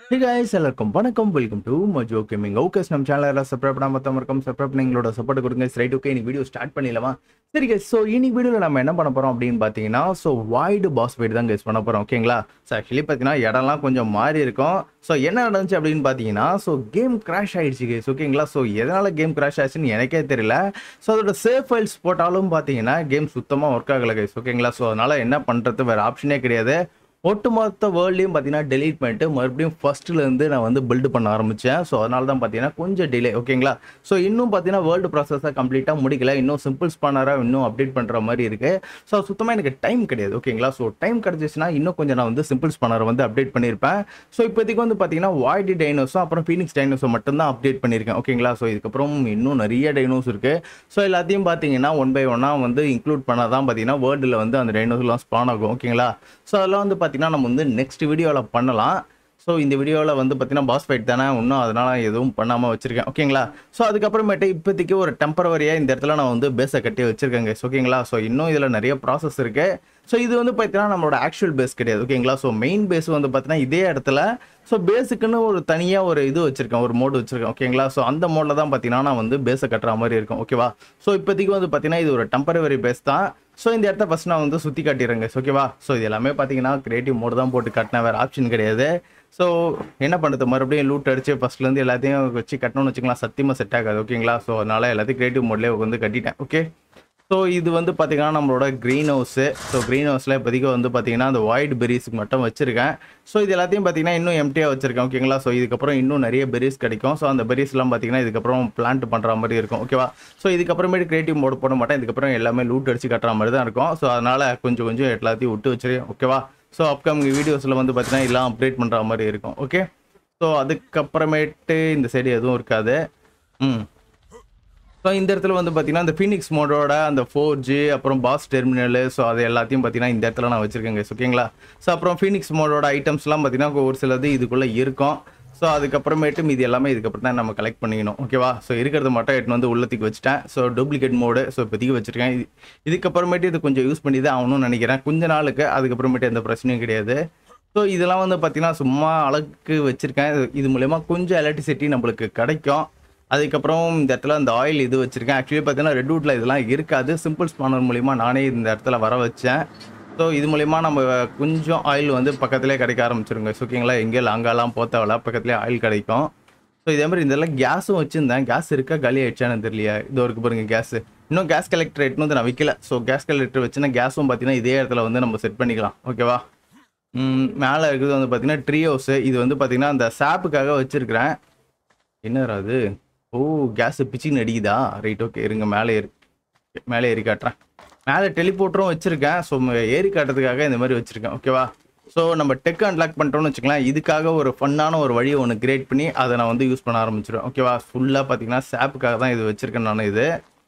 ஹே guys எல்லாருக்கும் வணக்கம் welcome to Majo gaming okay நம்ம சேனலில் சப்ஸ்கிரைப் பண்ணாம மொத்தம் இருக்கும் சப்ஸ்கிரைப் பண்ணி எங்களோட சப்போர்ட் கொடுங்க ரைட் ஓகே இன்னைக்கு வீடியோ ஸ்டார்ட் பண்ணிடலாமா சரி guys ஸோ இன்னைக்கு வீடியோவில் நம்ம என்ன பண்ண போகிறோம் அப்படின்னு பார்த்தீங்கன்னா ஸோ வாய்டு பாஸ் ஃபைட் தான் guys பண்ண போகிறோம் ஓகேங்களா ஸோ ஆக்சுவலி பார்த்தீங்கன்னா இடம்லாம் கொஞ்சம் மாறி இருக்கும் ஸோ என்ன நடந்துச்சு அப்படின்னு பார்த்தீங்கன்னா ஸோ கேம் கிராஷ் ஆயிடுச்சு guys ஓகேங்களா ஸோ எதனால் கேம் கிராஷ் ஆச்சுன்னு எனக்கே தெரியல ஸோ அதோட சேவ் ஃபைல்ஸ் போட்டாலும் பார்த்தீங்கன்னா கேம் சுத்தமாக ஒர்க் ஆகலை guys ஓகேங்களா ஸோ அதனால் என்ன பண்ணுறது வேறு ஆப்ஷனே கிடையாது ஒட்டுமொத்த வேர்ல்டையும் பார்த்தீங்கன்னா டெலீட் பண்ணிட்டு மறுபடியும் ஃபர்ஸ்ட்லேருந்து நான் வந்து பில்டு பண்ண ஆரம்பித்தேன் ஸோ அதனால தான் பார்த்தீங்கன்னா கொஞ்சம் டிலே ஓகேங்களா ஸோ இன்னும் பார்த்தீங்கன்னா வேர்ல்டு ப்ராசஸாக கம்ப்ளீட்டாக முடிக்கல இன்னும் சிம்பிள் ஸ்பானராக இன்னும் அப்டேட் பண்ணுற மாதிரி இருக்குது ஸோ சுத்தமாக எனக்கு டைம் கிடையாது ஓகேங்களா ஸோ டைம் கிடச்சிச்சுன்னா இன்னும் கொஞ்சம் நான் வந்து சிம்பிள் ஸ்பானரை வந்து அப்டேட் பண்ணியிருப்பேன் ஸோ இப்போதைக்கு வந்து பார்த்தீங்கன்னா வாய்டி டைனோஸும் அப்புறம் ஃபீனிக்ஸ் டைனோஸும் மட்டும்தான் அப்டேட் பண்ணியிருக்கேன் ஓகேங்களா ஸோ இதுக்கப்புறம் இன்னும் நிறைய டைனோஸ் இருக்குது ஸோ எல்லாத்தையும் பார்த்தீங்கன்னா ஒன் பை ஒன்னாக வந்து இன்க்ளூட் பண்ணால் தான் பார்த்தீங்கன்னா வேர்ல்டில் வந்து அந்த டைனோஸ்லாம் ஸ்பான் ஆகும் ஓகேங்களா ஸோ அதெல்லாம் வந்து பார்த்தீங்கன்னா நம்ம வந்து நெக்ஸ்ட் வீடியோவில் பண்ணலாம் ஸோ இந்த வீடியோவில் வந்து பார்த்தீங்கன்னா பாஸ் ஃபைட் தானே இன்னும் அதனால் எதுவும் பண்ணாமல் வச்சுருக்கேன் ஓகேங்களா ஸோ அதுக்கப்புறமேட்டு இப்போதைக்கு ஒரு டெம்பரவரியாக இந்த இடத்துல நான் வந்து பேஸை கட்டி வச்சுருக்கேங்க ஓகேங்களா ஸோ இன்னும் இதில் நிறைய ப்ராசஸ் இருக்குது ஸோ இது வந்து பார்த்தீங்கன்னா நம்மளோட ஆக்சுவல் பேஸ் கிடையாது ஓகேங்களா ஸோ மெயின் பேஸ் வந்து பார்த்தீங்கன்னா இதே இடத்துல ஸோ பேஸுக்குன்னு ஒரு தனியாக ஒரு இது வச்சுருக்கேன் ஒரு மோடு வச்சுருக்கேன் ஓகேங்களா ஸோ அந்த மோடில் தான் பார்த்தீங்கன்னா நான் வந்து பேஸை கட்டுற மாதிரி இருக்கும் ஓகேவா ஸோ இப்போதைக்கு வந்து பார்த்தீங்கன்னா இது ஒரு டெம்பரவரி பேஸ் தான் ஸோ இந்த இடத்த ஃபஸ்ட் நான் வந்து சுற்றி காட்டிடுறேங்க ஓகேவா ஸோ இது எல்லாமே பார்த்தீங்கன்னா கிரியேட்டிவ் மோடு தான் போட்டு கட்டினேன் வேறு ஆப்ஷன் கிடையாது ஸோ என்ன பண்ணுறது மறுபடியும் லூட் அடிச்சு ஃபஸ்ட்லேருந்து எல்லாத்தையும் வச்சு கட்டணும்னு வச்சுக்கலாம் சத்தியமாக செட் ஆகாது ஓகேங்களா ஸோ அதனால் எல்லாத்தையும் கிரியேட்டிவ் மோட்லேயே வந்து கட்டிட்டேன் ஓகே ஸோ இது வந்து பார்த்தீங்கன்னா நம்மளோட க்ரீன் ஹவுஸு ஸோ க்ரீன் ஹவுஸில் இப்போதைக்கு வந்து பார்த்தீங்கன்னா அந்த ஒயிட் பெரிஸ்க்கு மட்டும் வச்சுருக்கேன் ஸோ இது எல்லாத்தையும் பார்த்தீங்கன்னா இன்னும் எம்டியாக வச்சிருக்கேன் ஓகேங்களா ஸோ இதுக்கப்புறம் இன்னும் நிறைய பெரிஸ் கிடைக்கும் ஸோ அந்த பெரிஸ்லாம் பார்த்தீங்கன்னா இதுக்கப்புறம் பிளான்ட் பண்ணுற மாதிரி இருக்கும் ஓகேவா ஸோ இதுக்கப்புறமேட்டு கிரியேட்டிவ் மோட் போட மாட்டேன் இதுக்கப்புறம் எல்லாமே லூட் அடிச்சு கட்டுற மாதிரி தான் இருக்கும் ஸோ அதனால் கொஞ்சம் கொஞ்சம் எல்லாத்தையும் விட்டு வச்சிருக்கேன் ஓகேவா ஸோ அப்கமிங் வீடியோஸில் வந்து பார்த்தீங்கன்னா எல்லாம் அப்டேட் பண்ணுற மாதிரி இருக்கும் ஓகே ஸோ அதுக்கப்புறமேட்டு இந்த சைடு எதுவும் இருக்காது ம் ஸோ இந்த இடத்துல வந்து பார்த்தீங்கன்னா இந்த ஃபீனிக்ஸ் மோடோட அந்த ஃபோர் ஜி அப்புறம் பாஸ் டெர்மினல் ஸோ அது எல்லாத்தையும் பார்த்தீங்கன்னா இந்த இடத்துல நான் வச்சுருக்கேங்க ஓகேங்களா ஸோ அப்புறம் ஃபீனிக்ஸ் மோடோட ஐட்டம்ஸ்லாம் பார்த்தீங்கன்னா ஒரு சிலது இதுக்குள்ளே இருக்கும் ஸோ அதுக்கப்புறமேட்டு மீதி எல்லாமே இதுக்கப்புறம் தான் நம்ம கலெக்ட் பண்ணிக்கணும் ஓகேவா ஸோ இருக்கிறது மட்டும் எடுத்து வந்து உள்ளத்துக்கு வச்சுட்டேன் ஸோ டூப்ளிகேட் மோடு ஸோ இப்போதைக்கு வச்சுருக்கேன் இது இதுக்கப்புறமேட்டு இது கொஞ்சம் யூஸ் பண்ணி தான் ஆகணும்னு நினைக்கிறேன் கொஞ்ச நாளுக்கு அதுக்கப்புறமேட்டு எந்த பிரச்சனையும் கிடையாது ஸோ இதெல்லாம் வந்து பார்த்தீங்கன்னா சும்மா அழகுக்கு வச்சுருக்கேன் இது மூலயமா கொஞ்சம் எலக்ட்ரிசிட்டி நம்மளுக்கு கிடைக்கும் அதுக்கப்புறம் இந்த இடத்துல அந்த ஆயில் இது வச்சுருக்கேன் ஆக்சுவலி பார்த்தீங்கன்னா ரெட்வுட்டில் இதெல்லாம் இருக்காது சிம்பிள் ஸ்பானர் மூலிமா நானே இந்த இடத்துல வர வச்சேன் ஸோ இது மூலிமா நம்ம கொஞ்சம் ஆயில் வந்து பக்கத்துலேயே கிடைக்க ஆரம்பிச்சிருங்க ஓகேங்களா எங்கேயும் லாங்காலாம் போத்தவல பக்கத்துலேயே ஆயில் கிடைக்கும் ஸோ இதே மாதிரி இதெல்லாம் கேஸும் வச்சுருந்தேன் கேஸ் இருக்கா காலி ஆயிடுச்சான்னு தெரியலையா இது ஒரு பாருங்க கேஸ் இன்னும் கேஸ் கலெக்டர் எட்டுன்னு வந்து நான் வைக்கல ஸோ கேஸ் கலெக்டர் வச்சுன்னா கேஸும் பார்த்தீங்கன்னா இதே இடத்துல வந்து நம்ம செட் பண்ணிக்கலாம் ஓகேவா மேலே இருக்கிறது வந்து பார்த்தீங்கன்னா ட்ரீ ஹவுஸு இது வந்து பார்த்தீங்கன்னா அந்த சாப்புக்காக வச்சுருக்கிறேன் என்னடா அது ஓ கேஸ் பிச்சின்னு அடிக்குதா ரைட் ஓகே இருங்க மேலே ஏறி மேலே ஏறி காட்டுறேன் மேலே டெலிபோட்டரும் வச்சுருக்கேன் ஸோ ஏறி காட்டுறதுக்காக இந்த மாதிரி வச்சுருக்கேன் ஓகேவா ஸோ நம்ம டெக் அன்லாக் பண்ணிட்டோம்னு வச்சுக்கலாம் இதுக்காக ஒரு ஃபன்னான ஒரு வழியை ஒன்று கிரியேட் பண்ணி அதை நான் வந்து யூஸ் பண்ண ஆரம்பிச்சிடுவேன் ஓகேவா ஃபுல்லாக பார்த்தீங்கன்னா சாப்புக்காக தான் இது வச்சுருக்கேன் நான் இது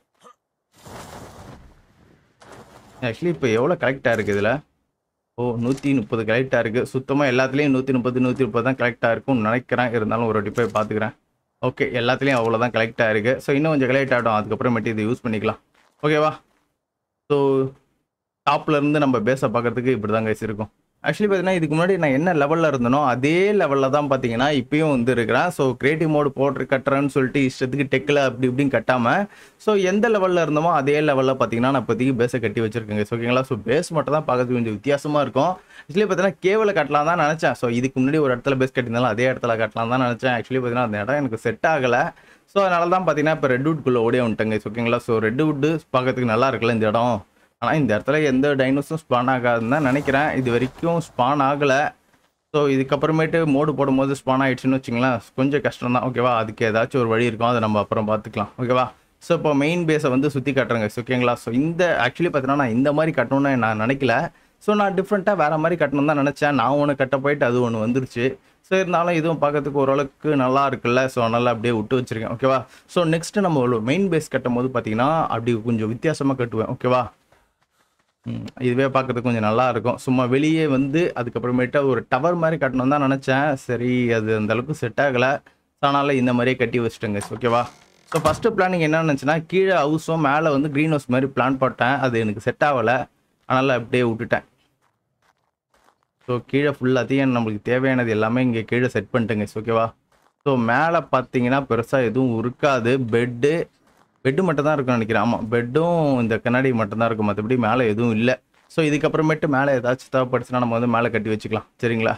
ஆக்சுவலி இப்போ எவ்வளோ கரெக்டாக இருக்குது இதில் ஓ நூற்றி முப்பது கரெக்டாக இருக்குது சுத்தமாக எல்லாத்துலேயும் நூற்றி முப்பது நூற்றி முப்பது தான் கரெக்டாக இருக்கும்னு நினைக்கிறேன் இருந்தாலும் ஒரு வாட்டி போய் பார்த்துக்கிறேன் ஓகே எல்லாத்துலேயும் அவ்வளோதான் கலெக்ட் ஆகிருக்கு ஸோ இன்னும் கொஞ்சம் கலெக்ட் ஆகிடும் அதுக்கப்புறமேட்டு இதை யூஸ் பண்ணிக்கலாம் ஓகேவா ஸோ டாப்ல இருந்து நம்ம பேஸை பார்க்கறதுக்கு இப்படி தான் கைஸ் இருக்கும் ஆக்சுவலி பார்த்தீங்கன்னா இதுக்கு முன்னாடி நான் என்ன லெவலில் இருந்தனோ அதே லெவலில் தான் பார்த்தீங்கன்னா இப்பயும் வந்து இருக்கிறேன் ஸோ கிரியேட்டிவ் மோடு போட்டு கட்டுறேன்னு சொல்லிட்டு இஷ்டத்துக்கு டெக்கில் அப்படி இப்படின்னு கட்டாமல் ஸோ எந்த லெவலில் இருந்தோமோ அதே லெவலில் பார்த்தீங்கன்னா நான் இப்போதைக்கு பேஸை கட்டி வச்சிருக்கேங்க ஓகேங்களா ஸோ பேஸ் மட்டும் தான் பார்க்கறதுக்கு கொஞ்சம் வித்தியாசமாக இருக்கும் ஆக்சுவலி பார்த்தீங்கன்னா கேவலை கட்டலாம் தான் நினச்சேன் ஸோ இதுக்கு முன்னாடி ஒரு இடத்துல பேஸ் கட்டியிருந்தாலும் அதே இடத்துல கட்டலாம் தான் நினச்சேன் ஆக்சுவலி பார்த்தீங்கன்னா அந்த இடம் எனக்கு செட் ஆகலை ஸோ அதனால தான் பார்த்தீங்கன்னா இப்போ ரெட்வுட்குள்ளே ஓடியே வந்துட்டேங்க ஓகேங்களா ஸோ ரெட்வுட்டு பார்க்கறதுக்கு நல்லா இருக்குல்ல இந்த இடம் ஆனால் இந்த இடத்துல எந்த டைனோஸும் ஸ்பான் ஆகாதுன்னு தான் நினைக்கிறேன் இது வரைக்கும் ஸ்பான் ஆகலை ஸோ இதுக்கப்புறமேட்டு மோடு போடும்போது ஸ்பான் ஆகிடுச்சுன்னு வச்சுங்களேன் கொஞ்சம் கஷ்டம் தான் ஓகேவா அதுக்கு ஏதாச்சும் ஒரு வழி இருக்கும் அதை நம்ம அப்புறம் பார்த்துக்கலாம் ஓகேவா ஸோ இப்போ மெயின் பேஸை வந்து சுற்றி காட்டுறேங்க ஓகேங்களா ஸோ இந்த ஆக்சுவலி பார்த்தீங்கன்னா நான் இந்த மாதிரி கட்டணும்னு நான் நினைக்கல ஸோ நான் டிஃப்ரெண்ட்டாக வேறு மாதிரி கட்டணும் தான் நினச்சேன் நான் ஒன்று கட்ட போயிட்டு அது ஒன்று வந்துருச்சு ஸோ இருந்தாலும் இதுவும் பார்க்கறதுக்கு ஓரளவுக்கு நல்லா இருக்குல்ல ஸோ நல்லா அப்படியே விட்டு வச்சுருக்கேன் ஓகேவா ஸோ நெக்ஸ்ட்டு நம்ம மெயின் பேஸ் கட்டும் போது பார்த்தீங்கன்னா அப்படி கொஞ்சம் வித்தியாசமாக கட்டுவேன் ஓகேவா இதுவே பார்க்கறதுக்கு கொஞ்சம் நல்லா இருக்கும் சும்மா வெளியே வந்து அதுக்கப்புறமேட்டு ஒரு டவர் மாதிரி கட்டணும் தான் நினச்சேன் சரி அது அந்த அளவுக்கு செட் ஆகலை அதனால் இந்த மாதிரியே கட்டி வச்சுட்டேங்க ஓகேவா ஸோ ஃபஸ்ட்டு பிளானிங் என்ன நினச்சுன்னா கீழே ஹவுஸும் மேலே வந்து க்ரீன் ஹவுஸ் மாதிரி பிளான் போட்டேன் அது எனக்கு செட் ஆகலை அதனால் அப்படியே விட்டுட்டேன் ஸோ ஸோ கீழே ஃபுல்லாத்தையும் நம்மளுக்கு தேவையானது எல்லாமே இங்கே கீழே செட் பண்ணிட்டேங்க ஓகேவா ஸோ மேலே பார்த்தீங்கன்னா பெருசாக எதுவும் இருக்காது பெட்டு பெட்டு மட்டும் தான் இருக்கும்னு நினைக்கிறேன் ஆமாம் பெட்டும் இந்த கண்ணாடி மட்டும் தான் இருக்கும் மற்றபடி மேலே எதுவும் இல்லை ஸோ இதுக்கப்புறமேட்டு மேலே ஏதாச்சும் தேவைப்படுச்சுன்னா நம்ம வந்து மேலே கட்டி வச்சுக்கலாம் சரிங்களா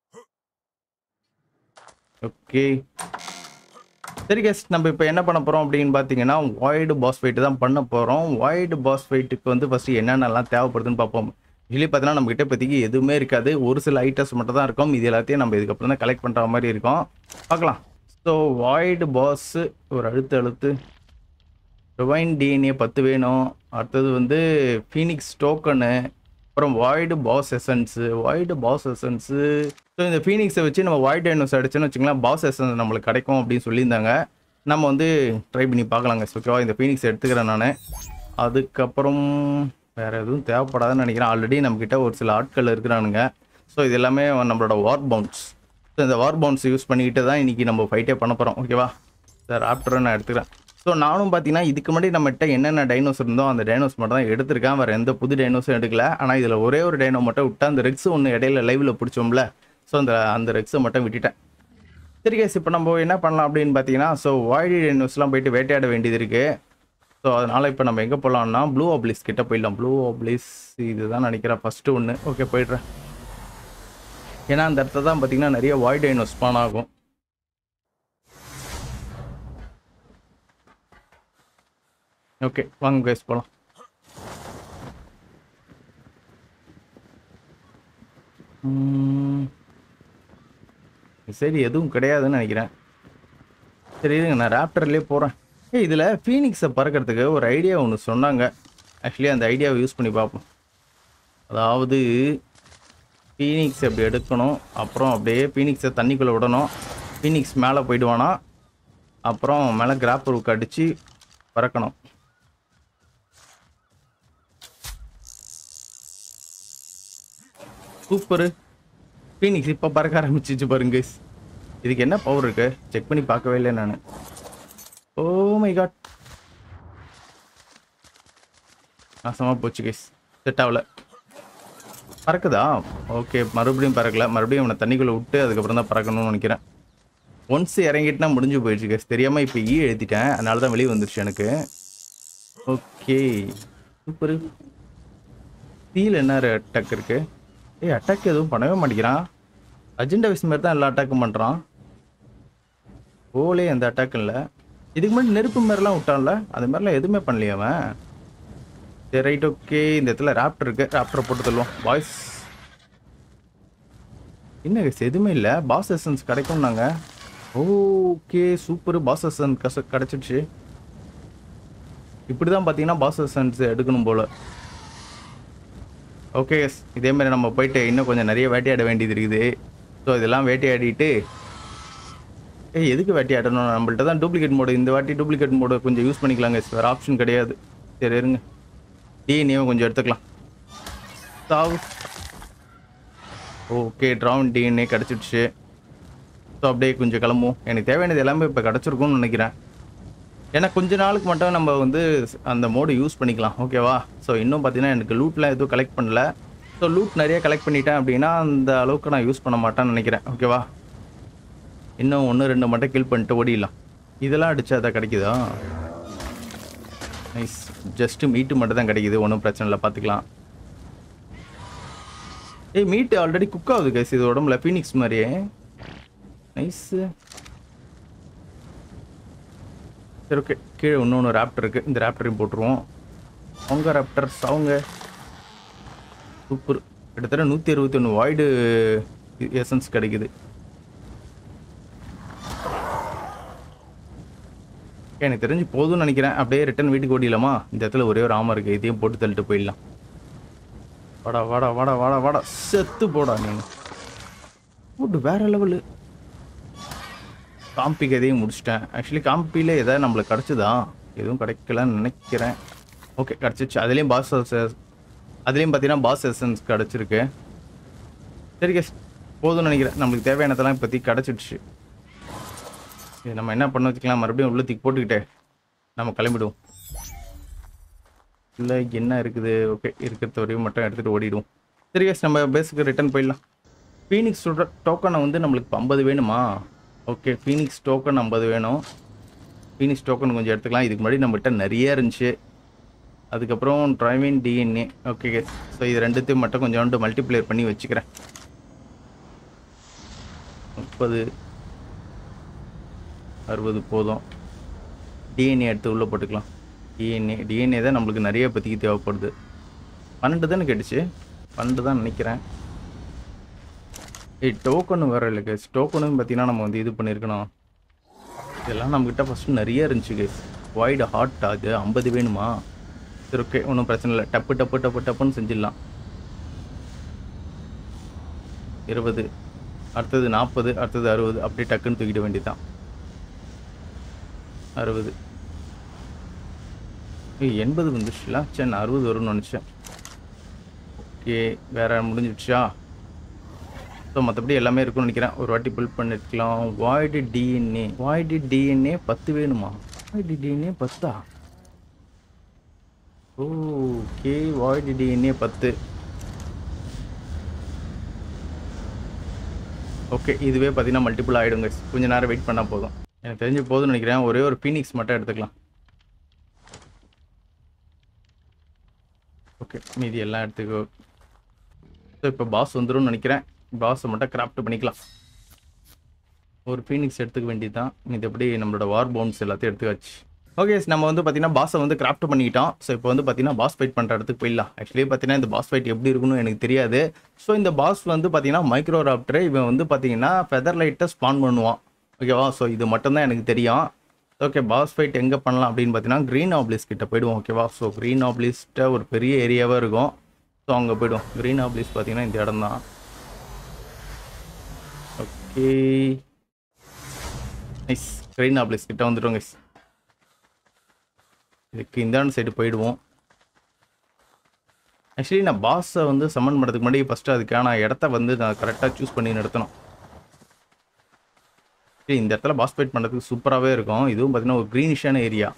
ஓகே சரி கேஸ் நம்ம இப்போ என்ன பண்ண போகிறோம் அப்படின்னு பார்த்தீங்கன்னா வாய்டு பாஸ் ஃபைட்டு தான் பண்ண போகிறோம் வாய்டு பாஸ் ஃபைட்டுக்கு வந்து ஃபஸ்ட்டு என்னென்னலாம் தேவைப்படுதுன்னு பார்ப்போம் இதுலேயே பார்த்தீங்கன்னா நம்மகிட்ட இப்போதைக்கு எதுவுமே இருக்காது ஒரு சில ஐட்டம்ஸ் மட்டும் தான் இருக்கும் இது எல்லாத்தையும் நம்ம இதுக்கப்புறம் தான் கலெக்ட் பண்ணுற மாதிரி இருக்கும் பார்க்கலாம் ஸோ வாய்டு பாஸ் ஒரு அழுத்து அழுத்து ரிவைன் டிஎன்ஏ பத்து வேணும் அடுத்தது வந்து ஃபீனிக்ஸ் டோக்கனு அப்புறம் void boss essence void boss essence so இந்த ஃபீனிக்ஸை வச்சு நம்ம வாய்ட் டைனோஸ் அடிச்சோன்னு வச்சுங்களேன் பாஸ் எசன்ஸ் நம்மளுக்கு கிடைக்கும் அப்படின்னு சொல்லியிருந்தாங்க நம்ம வந்து ட்ரை பண்ணி பார்க்கலாங்க ஓகேவா இந்த ஃபீனிக்ஸ் எடுத்துக்கிறேன் நான் அதுக்கப்புறம் வேறு எதுவும் தேவைப்படாதுன்னு நினைக்கிறேன் ஆல்ரெடி நம்மக்கிட்ட ஒரு சில ஆட்கள் இருக்கிறானுங்க ஸோ இது எல்லாமே நம்மளோட வார் பவுன்ஸ் ஸோ இந்த வார் பவுன்ஸ் யூஸ் பண்ணிக்கிட்டு தான் இன்றைக்கி நம்ம ஃபைட்டே பண்ண போகிறோம் ஓகேவா சார் ஆப்டரை நான் எடுத்துக்கிறேன் ஸோ நானும் பார்த்தீங்கன்னா இதுக்கு முன்னாடி நம்மகிட்ட என்னென்ன டைனோஸ் இருந்தோ அந்த டைனோஸ் மட்டும் தான் எடுத்திருக்கேன் வேறு எந்த புது டைனோஸும் எடுக்கல ஆனால் இதில் ஒரே ஒரு டைனோ மட்டும் விட்டா அந்த ரெக்ஸ் ஒன்று இடையில லைவில் பிடிச்சோம்ல ஸோ அந்த அந்த ரெக்ஸை மட்டும் விட்டுட்டேன் சரி கேஸ் இப்போ நம்ம என்ன பண்ணலாம் அப்படின்னு பார்த்தீங்கன்னா ஸோ வாய்டி டைனோஸ்லாம் போயிட்டு வேட்டையாட வேண்டியது இருக்குது ஸோ அதனால் இப்போ நம்ம எங்கே போகலாம்னா ப்ளூ ஆப்ளிஸ் கிட்ட போயிடலாம் ப்ளூ ஆப்ளிஸ் இதுதான் நினைக்கிறேன் ஃபஸ்ட்டு ஒன்று ஓகே போயிடுறேன் ஏன்னா அந்த இடத்துல தான் பார்த்தீங்கன்னா நிறைய வாய்ட் டைனோஸ் ஸ்பான் ஆகும் ஓகே வாங்க கைஸ் போகலாம் சரி எதுவும் கிடையாதுன்னு நினைக்கிறேன் சரி இருங்க நான் ராப்டர்லேயே போகிறேன் ஏய் இதில் ஃபீனிக்ஸை பறக்கிறதுக்கு ஒரு ஐடியா ஒன்று சொன்னாங்க ஆக்சுவலி அந்த ஐடியாவை யூஸ் பண்ணி பார்ப்போம் அதாவது ஃபீனிக்ஸ் அப்படி எடுக்கணும் அப்புறம் அப்படியே ஃபீனிக்ஸை தண்ணிக்குள்ளே விடணும் ஃபீனிக்ஸ் மேலே போயிடுவானா அப்புறம் மேலே கிராப்பருக்கு அடித்து பறக்கணும் சூப்பரு ஃபீனிக்ஸ் இப்போ பறக்க ஆரம்பிச்சிச்சு பாருங்க guys. இதுக்கு என்ன பவர் இருக்கு செக் பண்ணி பார்க்கவே இல்லை நான் ஓ மை காட் நாசமாக போச்சு கேஸ் செட் ஆகல பறக்குதா ஓகே மறுபடியும் பறக்கல மறுபடியும் அவனை தண்ணிக்குள்ளே விட்டு அதுக்கப்புறம் தான் பறக்கணும்னு நினைக்கிறேன் ஒன்ஸ் இறங்கிட்டுனா முடிஞ்சு போயிடுச்சு கேஸ் தெரியாமல் இப்போ ஈ எழுதிட்டேன் அதனால தான் வெளியே வந்துருச்சு எனக்கு ஓகே சூப்பரு தீயில் என்ன அட்டாக் இருக்கு ஏய் அட்டாக் எதுவும் பண்ணவே மாட்டேங்கிறான் அஜெண்டா விஸ் மாதிரி தான் எல்லா அட்டாக்கும் பண்ணுறான் ஓலே எந்த அட்டாக்கும் இல்லை இதுக்கு முன்னாடி நெருப்பு மாதிரிலாம் விட்டான்ல அது மாதிரிலாம் எதுவுமே பண்ணலையே அவன் சரி ரைட் ஓகே இந்த இடத்துல ராப்டர் இருக்கு ராப்டரை போட்டு தள்ளுவோம் பாய்ஸ் என்ன guys, எதுவுமே இல்லை பாஸ் எசன்ஸ் கிடைக்கும்னாங்க ஓகே சூப்பர் பாஸ் எசன்ஸ் கச கிடச்சிடுச்சு இப்படி தான் பார்த்தீங்கன்னா பாஸ் எசன்ஸ் எடுக்கணும் போல ஓகே எஸ் இதே மாதிரி நம்ம போயிட்டு இன்னும் கொஞ்சம் நிறைய வேட்டையாட வேண்டியது இருக்குது ஸோ இதெல்லாம் வேட்டையாடிட்டு ஏய் எதுக்கு வேட்டையாடணும் நம்மள்ட்ட தான் டூப்ளிகேட் மோடு இந்த வாட்டி டூப்ளிகேட் மோடு கொஞ்சம் யூஸ் பண்ணிக்கலாங்க வேறு ஆப்ஷன் கிடையாது சரி இருங்க டிஎன்ஏவும் கொஞ்சம் எடுத்துக்கலாம் சாவு ஓகே ட்ராவன் டிஎன்ஏ கிடச்சிடுச்சு ஸோ அப்படியே கொஞ்சம் கிளம்புவோம் எனக்கு தேவையானது எல்லாமே இப்போ கிடச்சிருக்கும்னு நினைக்கிறேன் ஏன்னா கொஞ்ச நாளுக்கு மட்டும் நம்ம வந்து அந்த மோடு யூஸ் பண்ணிக்கலாம் ஓகேவா ஸோ இன்னும் பார்த்தீங்கன்னா எனக்கு லூட்லாம் எதுவும் கலெக்ட் பண்ணல ஸோ லூட் நிறைய கலெக்ட் பண்ணிட்டேன் அப்படின்னா அந்த அளவுக்கு நான் யூஸ் பண்ண மாட்டேன்னு நினைக்கிறேன் ஓகேவா இன்னும் ஒன்று ரெண்டு மட்டும் கில் பண்ணிட்டு ஓடிடலாம் இதெல்லாம் அடிச்சா அதை கிடைக்குதா நைஸ் ஜஸ்ட்டு மீட்டு மட்டும் தான் கிடைக்குது ஒன்றும் பிரச்சனை இல்லை பார்த்துக்கலாம் ஏய் மீட்டு ஆல்ரெடி குக் ஆகுது கைஸ் இது உடம்புல ஃபீனிக்ஸ் மாதிரியே நைஸு சரி ஓகே கீழே இன்னொன்று ராப்டர் இருக்குது இந்த ராப்டரையும் போட்டுருவோம் அவங்க ராப்டர்ஸ் அவங்க சூப்பர் கிட்டத்தட்ட நூற்றி அறுபத்தி ஒன்று வாய்டு எசன்ஸ் கிடைக்குது Okay, எனக்கு தெரிஞ்சு போதும்னு நினைக்கிறேன் அப்படியே ரிட்டன் வீட்டுக்கு ஓடிடலாமா இந்த இடத்துல ஒரே ஒரு ஆமாம் இருக்குது இதையும் போட்டு தள்ளிட்டு போயிடலாம் வாடா வாடா வாடா வாடா வாடா செத்து போடா நீ போட்டு வேற லெவலு காம்பி கதையும் முடிச்சிட்டேன் ஆக்சுவலி காம்பியில் எதாவது நம்மளுக்கு கிடச்சிதா எதுவும் கிடைக்கலன்னு நினைக்கிறேன் ஓகே கிடச்சிச்சு அதுலேயும் பாஸ் அதுலேயும் பார்த்தீங்கன்னா பாஸ் எசன்ஸ் கிடச்சிருக்கு சரி கேஸ் போதும்னு நினைக்கிறேன் நம்மளுக்கு தேவையானதெல்லாம் இப்போதைக்கு கிடச்சிடுச்சு இது நம்ம என்ன பண்ண வச்சுக்கலாம் மறுபடியும் உள்ள தூக்கி போட்டுக்கிட்டே நம்ம கிளம்பிடுவோம் இல்லை என்ன இருக்குது ஓகே இருக்கிறத வரையும் மட்டும் எடுத்துகிட்டு ஓடிடுவோம் சரி கேஸ் நம்ம பேஸுக்கு ரிட்டர்ன் போயிடலாம் ஃபீனிக்ஸ் டோக்கனை வந்து நம்மளுக்கு இப்போ ஐம்பது வேணுமா ஓகே ஃபீனிக்ஸ் டோக்கன் ஐம்பது வேணும் ஃபீனிக்ஸ் டோக்கன் கொஞ்சம் எடுத்துக்கலாம் இதுக்கு முன்னாடி நம்மகிட்ட நிறைய இருந்துச்சு அதுக்கப்புறம் ட்ரைவின் டிஎன்ஏ ஓகே ஸோ இது ரெண்டுத்தையும் மட்டும் கொஞ்சோண்டு மல்டிப்ளேயர் பண்ணி வச்சுக்கிறேன் முப்பது அறுபது போதும் டிஎன்ஏ எடுத்து உள்ளே போட்டுக்கலாம் டிஎன்ஏ டிஎன்ஏ தான் நம்மளுக்கு நிறைய பற்றிக்கு தேவைப்படுது பன்னெண்டு தானே கேட்டுச்சு பன்னெண்டு தான் நினைக்கிறேன் ஏய் டோக்கனு வேறு இல்லை கேஸ் டோக்கனும் பார்த்தீங்கன்னா நம்ம வந்து இது பண்ணியிருக்கணும் இதெல்லாம் நம்மக்கிட்ட ஃபஸ்ட்டு நிறைய இருந்துச்சு கேஸ் ஒய்டு ஹாட் அது ஐம்பது வேணுமா சரி ஓகே ஒன்றும் பிரச்சனை இல்லை டப்பு டப்பு டப்பு டப்புன்னு செஞ்சிடலாம் இருபது அடுத்தது நாற்பது அடுத்தது அறுபது அப்படியே டக்குன்னு தூக்கிட வேண்டியதுதான் அறுபது ஏய் எண்பது வந்துச்சுல சரி நான் அறுபது வரும்னு நினச்சேன் ஓகே வேற முடிஞ்சிடுச்சா ஸோ மற்றபடி எல்லாமே இருக்கும்னு நினைக்கிறேன் ஒரு வாட்டி பில்ட் பண்ணிருக்கலாம் வாய்டு டிஎன்ஏ வாய்டு டிஎன்ஏ பத்து வேணுமா வாய்டு டிஎன்ஏ பத்தா ஓகே வாய்டு டிஎன்ஏ பத்து ஓகே இதுவே பார்த்தீங்கன்னா மல்டிபிள் ஆகிடுங்க கொஞ்ச நேரம் வெயிட் பண்ணால் போதும் எனக்கு தெரிஞ்சு போதும்னு நினைக்கிறேன் ஒரே ஒரு ஃபீனிக்ஸ் மட்டும் எடுத்துக்கலாம் ஓகே மீதி எல்லாம் எடுத்துக்கோ ஸோ இப்போ பாஸ் வந்துரும்னு நினைக்கிறேன் பாஸை மட்டும் கிராஃப்ட் பண்ணிக்கலாம் ஒரு ஃபீனிக்ஸ் எடுத்துக்க வேண்டியது தான் இது எப்படி நம்மளோட வார் பவுன்ஸ் எல்லாத்தையும் எடுத்துக்காச்சு ஓகே நம்ம வந்து பார்த்தீங்கன்னா பாஸை வந்து கிராஃப்ட் பண்ணிக்கிட்டோம் ஸோ இப்போ வந்து பார்த்தீங்கன்னா பாஸ் ஃபைட் பண்ணுற இடத்துக்கு போயிடலாம் ஆக்சுவலி பார்த்தீங்கன்னா இந்த பாஸ் ஃபைட் எப்படி இருக்குன்னு எனக்கு தெரியாது ஸோ இந்த பாஸ் வந்து பார்த்தீங்கன்னா மைக்ரோ ராப்டர் இவன் வந்து பார்த்தீங்கன்னா ஃபெதர் லைட்டை ஸ்பான் பண்ணுவான் ஓகேவா ஸோ இது மட்டும்தான் எனக்கு தெரியும் ஓகே பாஸ் ஃபைட் எங்கே பண்ணலாம் அப்படின்னு பார்த்தீங்கன்னா க்ரீன் ஆப்லிஸ் கிட்ட போயிடுவோம் ஓகேவா ஸோ க்ரீன் ஆப்லிஸ்ட்ட ஒரு பெரிய ஏரியாவாக இருக்கும் ஸோ அங்கே போய்டும் க்ரீன் ஆப்லிஸ் பார்த்தீங்கன்னா இந்த இடம் தான் ஓகே நைஸ் க்ரீன் ஆப்லிஸ் கிட்ட வந்துட்டோம் guys இதுக்கு இந்தாண்ட சைடு போயிடுவோம் ஆக்சுவலி நான் பாஸை வந்து சம்மன் பண்ணுறதுக்கு முன்னாடி ஃபஸ்ட்டு அதுக்கான இடத்த வந்து நான் கரெக்டாக சூஸ் பண்ணி நிறுத்தணும் சரி இந்த இடத்துல பாஸ் ஃபைட் பண்ணுறதுக்கு சூப்பராகவே இருக்கும் இதுவும் பார்த்தீங்கன்னா ஒரு க்ரீனிஷான ஏரியா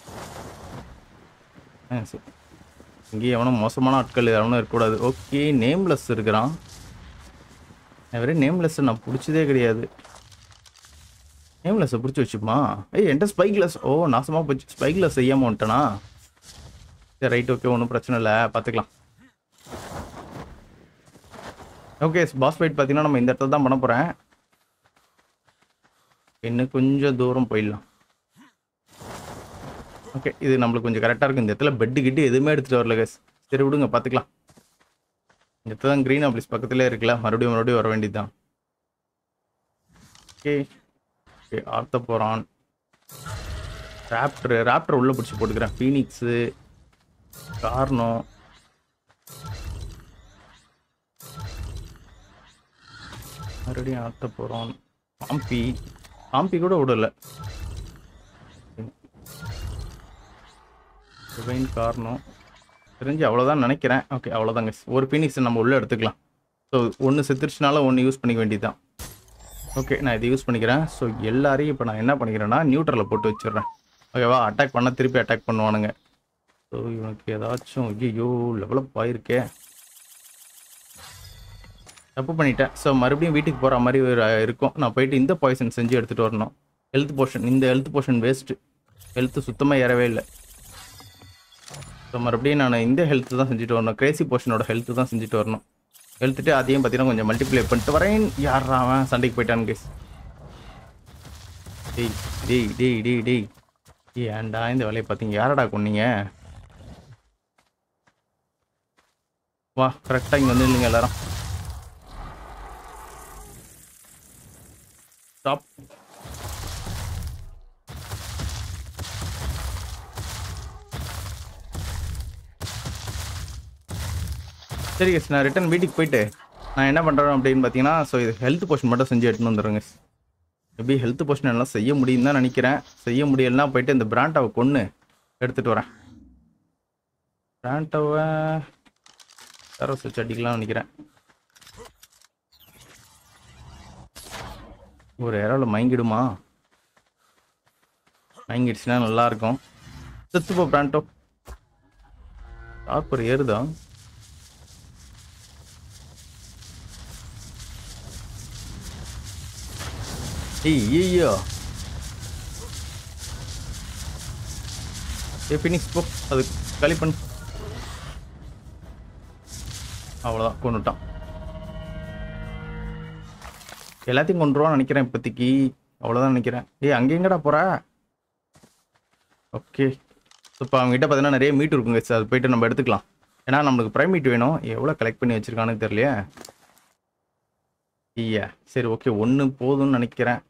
ஆ சரி இங்கேயும் எவனும் மோசமான ஆட்கள் எவனும் இருக்கக்கூடாது ஓகே நேம்லெஸ் இருக்கிறான் வெறும் நேம்லெஸ் நான் பிடிச்சதே கிடையாது நேம்லெஸ்ஸை பிடிச்சி வச்சுப்பா ஏய் என்கிட்ட ஸ்பைக்லெஸ் ஓ நாசமாக போச்சு ஸ்பைக்லெஸ் செய்யாமல் வந்துட்டேனா சரி ரைட் ஓகே ஒன்றும் பிரச்சனை இல்லை பார்த்துக்கலாம் ஓகே பாஸ் ஃபைட் பார்த்தீங்கன்னா நம்ம இந்த இடத்துல தான் பண்ண போகிறேன் இன்னும் கொஞ்சம் தூரம் போயிடலாம் ஓகே இது நம்மளுக்கு கொஞ்சம் கரெக்டாக இருக்கும் இந்த இடத்துல பெட்டு கிட்டு எதுவுமே எடுத்துகிட்டு வரல கேஸ் சரி விடுங்க பார்த்துக்கலாம் இந்த இடத்துல தான் க்ரீன் ஆஃபீஸ் பக்கத்துலேயே இருக்குல்ல மறுபடியும் மறுபடியும் வர வேண்டியது தான் ஓகே ஓகே ஆர்த்த போகிறான் ராப்டர் ராப்டர் உள்ளே பிடிச்சி போட்டுக்கிறேன் ஃபீனிக்ஸு கார்னோ மறுபடியும் ஆர்த்த போகிறோம் பாம்பி பாம்பி கூட விடல டிவைன் காரணம் தெரிஞ்சு அவ்வளோதான் நினைக்கிறேன் ஓகே அவ்வளோதாங்க ஒரு ஃபீனிக்ஸ் நம்ம உள்ளே எடுத்துக்கலாம் ஸோ ஒன்று செத்துருச்சுனால ஒன்று யூஸ் பண்ணிக்க வேண்டியதுதான் ஓகே நான் இதை யூஸ் பண்ணிக்கிறேன் ஸோ எல்லாரையும் இப்போ நான் என்ன பண்ணிக்கிறேன்னா நியூட்ரலில் போட்டு வச்சிடுறேன் ஓகேவா அட்டாக் பண்ணால் திருப்பி அட்டாக் பண்ணுவானுங்க ஸோ இவனுக்கு ஏதாச்சும் ஐயோ லெவலப் ஆயிருக்கே தப்பு பண்ணிட்டேன் ஸோ மறுபடியும் வீட்டுக்கு போகிற மாதிரி ஒரு இருக்கும் நான் போயிட்டு இந்த பாய்சன் செஞ்சு எடுத்துகிட்டு வரணும் ஹெல்த் போர்ஷன் இந்த ஹெல்த் போர்ஷன் வேஸ்ட்டு ஹெல்த்து சுத்தமாக ஏறவே இல்லை ஸோ மறுபடியும் நான் இந்த ஹெல்த்து தான் செஞ்சுட்டு வரணும் கிரேசி போர்ஷனோட ஹெல்த்து தான் செஞ்சுட்டு வரணும் ஹெல்த்துட்டு அதையும் பார்த்தீங்கன்னா கொஞ்சம் மல்டிப்ளை பண்ணிட்டு வரேன் யாரா அவன் சண்டைக்கு போயிட்டான் கேஸ் டேய் டேய் டேய் டேய் டேய் ஏய் ஏன்டா இந்த வேலையை பார்த்தீங்க யாரடா கொன்னீங்க வா கரெக்டாக இங்கே வந்து இல்லைங்க எல்லாரும் ஸ்டாப் சரி கேஸ் நான் ரிட்டன் வீட்டுக்கு போயிட்டு நான் என்ன பண்ணுறேன் அப்படின்னு பார்த்தீங்கன்னா ஸோ இது ஹெல்த் போர்ஷன் மட்டும் செஞ்சு எடுத்துன்னு வந்துடுறேங்க எப்படி ஹெல்த் போர்ஷன் எல்லாம் செய்ய முடியும் தான் நினைக்கிறேன் செய்ய முடியலன்னா போயிட்டு இந்த பிராண்டாவை கொன்று எடுத்துகிட்டு வரேன் பிராண்டாவை சரஸ் வச்சு அடிக்கலாம்னு நினைக்கிறேன் ஒரு இறாவில் மயங்கிடுமா மயங்கிடுச்சுன்னா நல்லாயிருக்கும் செத்துப்போ பிராண்டோ டாப்பர் ஏறுதா ஏய் ஐயோ ஏ ஃபினிக்ஸ் போ அது களி பண்ணு அவ்வளோதான் கொண்டுட்டான் எல்லாத்தையும் கொண்டுருவான்னு நினைக்கிறேன் இப்போதைக்கு அவ்வளோதான் நினைக்கிறேன் ஏய் அங்கே எங்கடா போற ஓகே இப்போ அவங்ககிட்ட பார்த்தீங்கன்னா நிறைய மீட் இருக்குங்க சார் அது போயிட்டு நம்ம எடுத்துக்கலாம் ஏன்னா நம்மளுக்கு ப்ரைம் மீட் வேணும் எவ்வளோ கலெக்ட் பண்ணி வச்சிருக்கானு தெரியலையே ஐயா சரி ஓகே ஒன்று போதும்னு நினைக்கிறேன்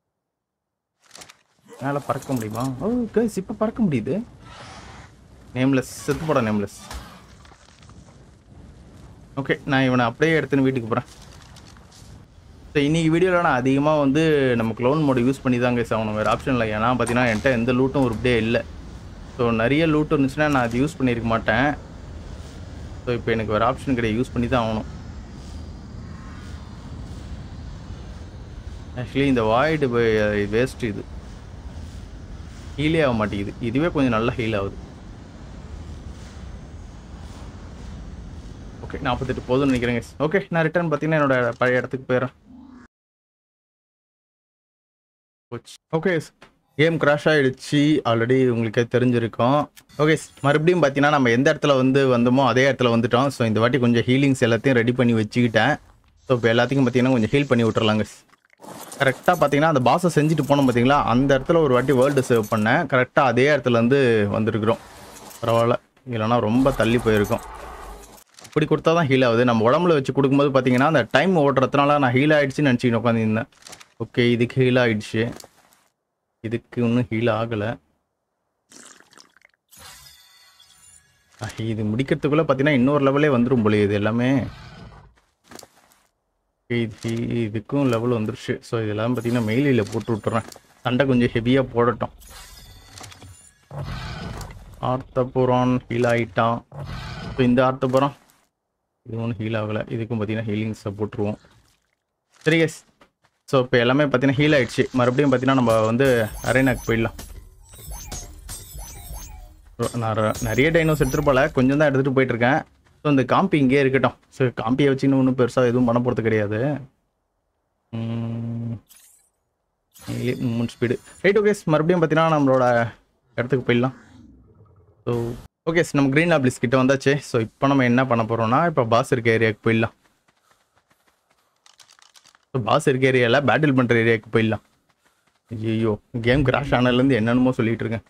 மேலே பறக்க முடியுமா ஓ கைஸ் இப்போ பறக்க முடியுது நேம்லெஸ் செத்து போட நேம்லெஸ் ஓகே நான் இவனை அப்படியே எடுத்துன்னு வீட்டுக்கு போகிறேன் ஸோ இன்னைக்கு வீடியோவில் நான் அதிகமாக வந்து நம்ம க்ளோன் மோடு யூஸ் பண்ணி தான் கைஸ் ஆகணும் வேறு ஆப்ஷன் இல்லை ஏன்னா பார்த்தீங்கன்னா என்கிட்ட எந்த லூட்டும் ஒரு டே இல்லை ஸோ நிறைய லூட் இருந்துச்சுன்னா நான் அது யூஸ் பண்ணியிருக்க மாட்டேன் ஸோ இப்போ எனக்கு வேறு ஆப்ஷன் கிடையாது யூஸ் பண்ணி தான் ஆகணும் ஆக்சுவலி இந்த வாய்டு வேஸ்ட் இது ஹீலே ஆக மாட்டேங்குது இதுவே கொஞ்சம் நல்லா ஹீல் ஆகுது ஓகே நாற்பத்தெட்டு போதும்னு நினைக்கிறேங்க ஓகே நான் ரிட்டர்ன் பார்த்தீங்கன்னா என்னோட பழைய இடத்துக்கு போயிடுறேன் ஓகே கேம் கிராஷ் ஆகிடுச்சு ஆல்ரெடி உங்களுக்கே தெரிஞ்சிருக்கும் ஓகே மறுபடியும் பார்த்தீங்கன்னா நம்ம எந்த இடத்துல வந்து வந்தோமோ அதே இடத்துல வந்துட்டோம் ஸோ இந்த வாட்டி கொஞ்சம் ஹீலிங்ஸ் எல்லாத்தையும் ரெடி பண்ணி வச்சுக்கிட்டேன் ஸோ இப்போ எல்லாத்தையும் பார்த்தீங்கன்னா கொஞ்சம் ஹீல் பண்ணி விட்டுறலாங்க கரெக்டாக பார்த்தீங்கன்னா அந்த பாஸை செஞ்சுட்டு போனோம் பார்த்தீங்களா அந்த இடத்துல ஒரு வாட்டி வேர்ல்டு சேவ் பண்ணேன் கரெக்டாக அதே இடத்துல இருந்து வந்திருக்கிறோம் பரவாயில்ல இல்லைன்னா ரொம்ப தள்ளி போயிருக்கோம் இப்படி கொடுத்தா தான் ஹீல் ஆகுது நம்ம உடம்புல வச்சு கொடுக்கும்போது பார்த்தீங்கன்னா அந்த டைம் ஓடுறதுனால நான் ஹீல் ஆகிடுச்சின்னு நினச்சிக்கிட்டு உட்காந்துருந்தேன் ஓகே இதுக்கு ஹீல் ஆகிடுச்சு இதுக்கு இன்னும் ஹீல் ஆகலை இது முடிக்கிறதுக்குள்ளே பார்த்தீங்கன்னா இன்னொரு லெவலே வந்துடும் போல இது எல்லாமே இது இதுக்கும் லெவல் வந்துருச்சு ஸோ இதெல்லாம் பார்த்தீங்கன்னா மெயிலில் போட்டு விட்டுறேன் சண்டை கொஞ்சம் ஹெவியாக போடட்டும் ஆர்த்தபுரான் ஹீல் ஆகிட்டான் இப்போ இந்த ஆர்த்தபுரம் இது ஒன்றும் ஹீல் ஆகலை இதுக்கும் பார்த்தீங்கன்னா ஹீலிங்ஸை போட்டுருவோம் சரி எஸ் ஸோ இப்போ எல்லாமே பார்த்தீங்கன்னா ஹீல் ஆயிடுச்சு மறுபடியும் பார்த்தீங்கன்னா நம்ம வந்து அரேனாக்கு போயிடலாம் நான் ர- நிறைய டைனோஸ் எடுத்துகிட்டு போகல கொஞ்சம் தான் எடுத்துகிட்டு போயிட்டுருக்கேன் ஸோ இந்த காம்பி இங்கேயே இருக்கட்டும் ஸோ காம்பியை வச்சுன்னு ஒன்றும் பெருசாக எதுவும் பண்ண போகிறது கிடையாது மூணு ஸ்பீடு ரைட் ஓகேஸ் மறுபடியும் பார்த்தீங்கன்னா நம்மளோட இடத்துக்கு போயிடலாம் ஸோ ஓகே நம்ம க்ரீன் ஆப்ளிஸ் கிட்ட வந்தாச்சு ஸோ இப்போ நம்ம என்ன பண்ண போகிறோம்னா இப்போ பாஸ் இருக்க ஏரியாவுக்கு போயிடலாம் ஸோ பாஸ் இருக்க ஏரியாவில் பேட்டில் பண்ணுற ஏரியாவுக்கு போயிடலாம் ஐயோ கேம் கிராஷ் ஆனதுலேருந்து என்னென்னமோ சொல்லிட்டு இருக்கேன்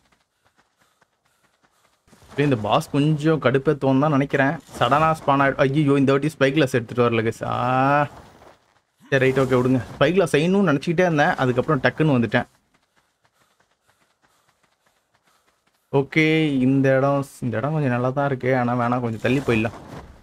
அப்படியே இந்த பாஸ் கொஞ்சம் கடுப்பேத்தோன்னு தான் நினைக்கிறேன் சடனாக ஸ்பான் ஆகிடும் ஐயோ இந்த வாட்டி ஸ்பைக்லஸ் எடுத்துகிட்டு வரல guys. ஆ சரி ரைட் ஓகே விடுங்க ஸ்பைக்கில் செய்யணும்னு நினச்சிக்கிட்டே இருந்தேன் அதுக்கப்புறம் டக்குன்னு வந்துட்டேன் ஓகே இந்த இடம் இந்த இடம் கொஞ்சம் நல்லா தான் இருக்கு ஆனால் வேணாம் கொஞ்சம் தள்ளி போயிடலாம்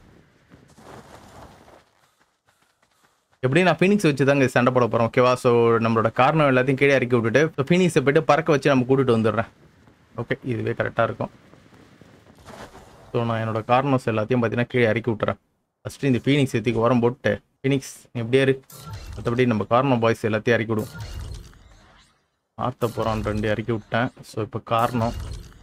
எப்படி நான் ஃபீனிக்ஸ் வச்சு தாங்க சண்டை போட போகிறோம் ஓகேவா ஸோ நம்மளோட காரணம் எல்லாத்தையும் கீழே இறக்கி விட்டுட்டு ஃபீனிக்ஸை போயிட்டு பறக்க வச்சு நம்ம கூட்டிட்டு வந்துடுறேன் ஓகே இதுவே கரெக்டாக இருக்கும் ஸோ நான் என்னோட கார்னர்ஸ் எல்லாத்தையும் பார்த்தீங்கன்னா கீழே இறக்கி விட்டுறேன் ஃபஸ்ட்டு இந்த ஃபீனிக்ஸ் எத்திக்கு உரம் போட்டு ஃபீனிக்ஸ் எப்படியே இரு மற்றபடி நம்ம கார்னர் பாய்ஸ் எல்லாத்தையும் இறக்கி விடுவோம் ஆர்த்த போகிறான் ரெண்டு இறக்கி விட்டேன் ஸோ இப்போ காரணம்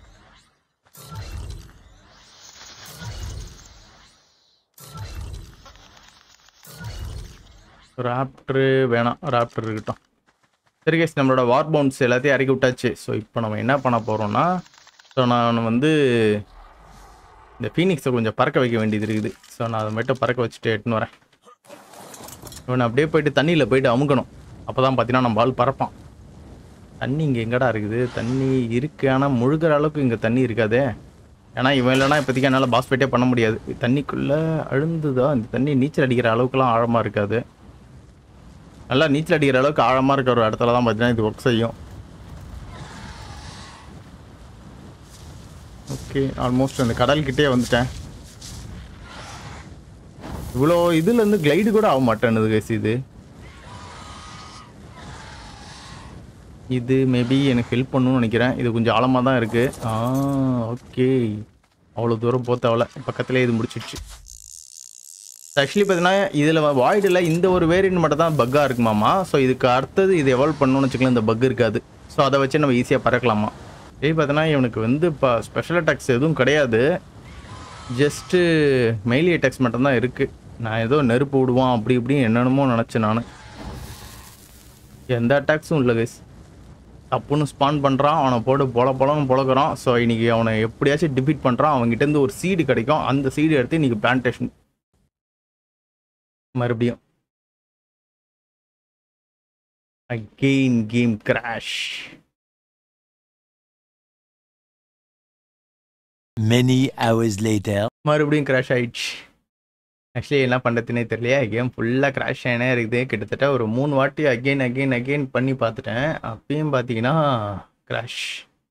ராப்டரு வேணாம் ராப்டர் இருக்கட்டும் சரி கேஸ் நம்மளோட வார் பவுன்ஸ் எல்லாத்தையும் இறக்கி விட்டாச்சு ஸோ இப்போ நம்ம என்ன பண்ண போகிறோம்னா ஸோ நான் வந்து இந்த ஃபீனிக்ஸை கொஞ்சம் பறக்க வைக்க வேண்டியது இருக்குது ஸோ நான் அதை மட்டும் பறக்க வச்சுட்டு எட்டுன்னு வரேன் இவனை அப்படியே போயிட்டு தண்ணியில் போயிட்டு அமுக்கணும் அப்போ தான் பார்த்தீங்கன்னா நம்ம ஆள் பறப்பான் தண்ணி இங்கே எங்கடா இருக்குது தண்ணி இருக்கு ஆனால் முழுகிற அளவுக்கு இங்கே தண்ணி இருக்காதே ஏன்னா இவன் இல்லைனா இப்போதைக்கு என்னால் பாஸ் ஃபைட்டே பண்ண முடியாது தண்ணிக்குள்ளே அழுந்துதா இந்த தண்ணி நீச்சல் அடிக்கிற அளவுக்குலாம் ஆழமாக இருக்காது நல்லா நீச்சல் அடிக்கிற அளவுக்கு ஆழமாக இருக்கிற ஒரு இடத்துல தான் பார்த்தீங்கன்னா இது ஒர்க் செய்யும் ஓகே ஆல்மோஸ்ட் அந்த கடல்கிட்டே வந்துட்டேன் இவ்வளோ இதுலேருந்து கிளைடு கூட ஆக மாட்டேன்னுது கைஸ் இது இது மேபி எனக்கு ஹெல்ப் பண்ணணும்னு நினைக்கிறேன் இது கொஞ்சம் ஆழமாக தான் இருக்குது ஆ ஓகே அவ்வளோ தூரம் போத்தவல பக்கத்துலேயே இது முடிச்சிடுச்சு ஆக்சுவலி பார்த்தீங்கன்னா இதில் வாய்டில் இந்த ஒரு வேரியன்ட் மட்டும் தான் பக்காக இருக்குமாமா ஸோ இதுக்கு அடுத்தது இது எவால்வ் பண்ணணும்னு வச்சுக்கலாம் இந்த பக் இருக்காது ஸோ அதை வச்சு நம்ம ஈஸியாக பறக்கலாமா இதே பார்த்தீங்கன்னா இவனுக்கு வந்து இப்போ ஸ்பெஷல் அட்டாக்ஸ் எதுவும் கிடையாது ஜஸ்ட்டு மெயிலி அட்டாக்ஸ் மட்டும்தான் இருக்குது நான் ஏதோ நெருப்பு விடுவான் அப்படி இப்படின்னு என்னென்னமோ நினச்சேன் நான் எந்த அட்டாக்ஸும் இல்லை கைஸ் தப்புன்னு ஸ்பான் பண்ணுறான் அவனை போட்டு பொல பொலன்னு பொழக்கிறான் ஸோ இன்னைக்கு அவனை எப்படியாச்சும் டிஃபீட் பண்ணுறான் அவங்ககிட்டருந்து ஒரு சீடு கிடைக்கும் அந்த சீடு எடுத்து இன்னைக்கு பிளான்டேஷன் மறுபடியும் again game crash Many hours later. மறுபடியும் கிராஷ் ஆயிடுச்சு ஆக்சுவலி என்ன பண்ணுறதுனே தெரியலையே கேம் ஃபுல்லாக கிராஷ் ஆகினே இருக்குது கிட்டத்தட்ட ஒரு மூணு வாட்டி அகெயின் அகெயின் அகெயின் பண்ணி பார்த்துட்டேன் அப்பயும் பார்த்தீங்கன்னா கிராஷ்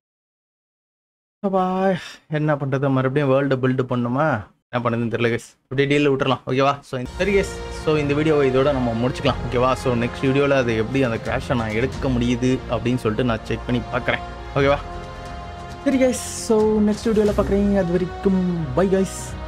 அப்பா என்ன பண்ணுறது மறுபடியும் வேர்ல்டு பில்டு பண்ணுமா என்ன பண்ணுறதுன்னு தெரியல கேஸ் அப்படியே டீலில் விட்டுறலாம் ஓகேவா ஸோ சரி கேஸ் ஸோ இந்த வீடியோவை இதோட நம்ம முடிச்சுக்கலாம் ஓகேவா ஸோ நெக்ஸ்ட் வீடியோவில் அது எப்படி அந்த கிராஷை நான் எடுக்க முடியுது அப்படின்னு சொல்லிட்டு நான் செக் பண்ணி பார்க்குறேன் ஓகேவா சரி கைஸ் ஸோ நெக்ஸ்ட் வீடியோவில் பார்க்குறீங்க அது வரைக்கும் பை கைஸ்